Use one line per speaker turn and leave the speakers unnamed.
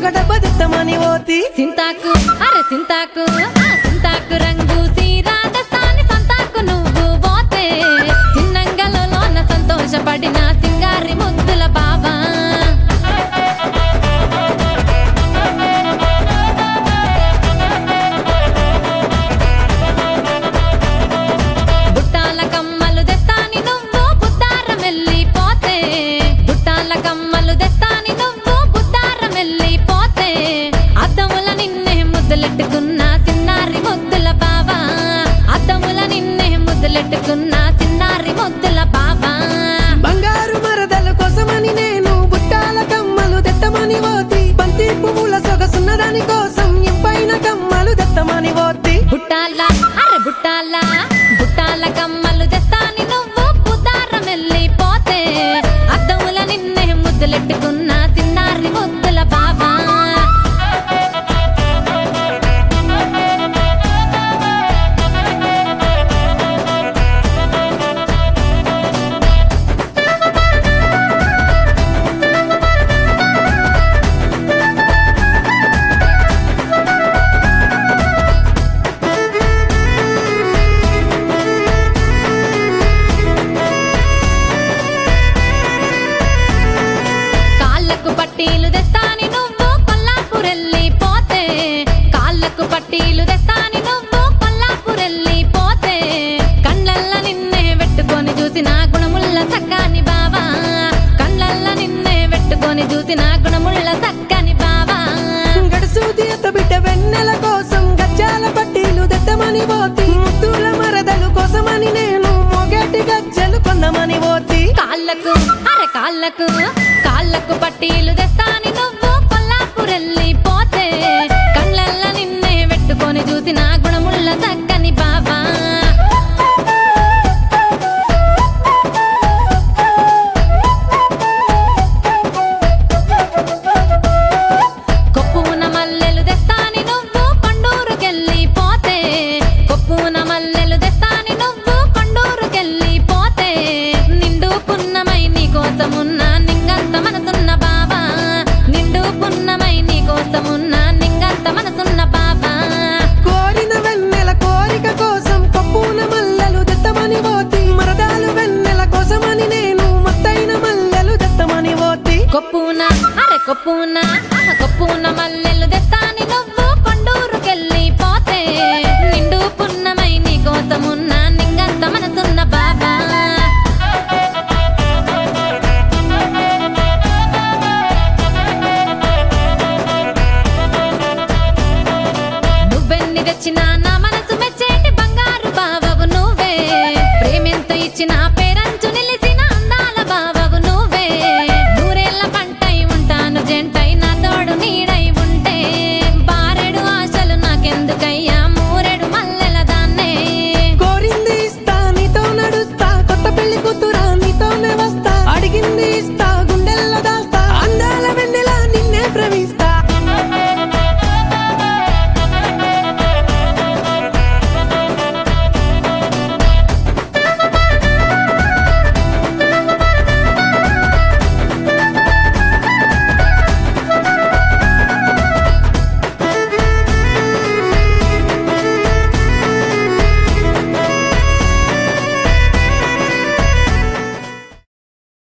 ఒక డబ్బ తెత్తమని పోతి
సింతాకు అరే సింతాకు ఆ సింతాకు రంగు సీరాదస్తాని సంతాకు నువ్వు పోతే చిన్నంగలలోన సంతోషపడిన సింగారి ముద్దుల బావా బుట్టాల కమ్మలు తెస్తాని నువ్వు బుద్దారం వెళ్ళిపోతే బుట్టాల కమ్మలు తెస్తాని నువ్వు బుద్దారం వెళ్ళిపోతే అద్దముల నిన్నే ముద్దులెట్టుకున్న చిన్నారి ముద్దుల బావా అద్దముల నిన్నే ముద్దులెట్టుకున్న చిన్నారి ముద్దుల బావా
బంగారు మరదల కోసమని నేను బుట్టాల కమ్మలు తెత్తమని పోతి బంతి పువ్వుల సొగసున్న దాని కోసం ఇంపైన కమ్మలు తెత్తమని పోతి
బుట్టాల అరే బుట్టాల బుట్టాల కమ్మలు తెస్తాని నువ్వు బుద్దారం వెళ్ళిపోతే అద్దముల నిన్నే ముద్దులెట్టుకున్న చిన్నారి ముద్దుల బావా కాళ్ళకు పట్టీలు తెస్తాని నువ్వు కొల్లాపురెళ్ళి పోతే కాళ్ళకు పట్టీలు తెస్తాని నువ్వు కొల్లాపురెళ్ళి పోతే కళ్ళల్ల నిన్నే పెట్టుకొని చూసిన గుణముల్ల సక్కాని బావా కళ్ళల్ల నిన్నే పెట్టుకొని చూసిన గుణముల్ల సక్కని బావా
గడుసు తీత బిడ్డ వెన్నెల కోసం గజ్జాల పట్టీలు తెత్తమని పోతి ముద్దుల మరదలు కోసమని నేను మొగటి గజ్జలు కొందమని పోతి
కాళ్ళకు అరే కాళ్ళకు కాళ్ళకు పట్టీలు తెస్తాని నువ్వు కొల్లాపురెళ్ళి పోతే కళ్ళల్ల నిన్నే పెట్టుకొని చూసిన గుణముల్ల సక్కని బావా కొప్పున మల్లెలు తెస్తాని నువ్వు కొండూరుకెళ్ళి పోతే కొప్పున మల్లెలు తెస్తాని నువ్వు కొండూరుకెళ్ళి పోతే నిండు పున్నమై నీ కోసమున్న నింగంత మనసున్న బాబా నిండు పున్నమై నీ కోసమున్న నింగంత మనసున్న బాబా
కోరిన వెన్నెల కోరిక కోసం కప్పున మల్లెలు తెత్తమని పోతి మరదాలు వెన్నెల కోసమని నేను మత్తైన మల్లెలు తెత్తమని పోతి
కొప్పున అరే కొప్పున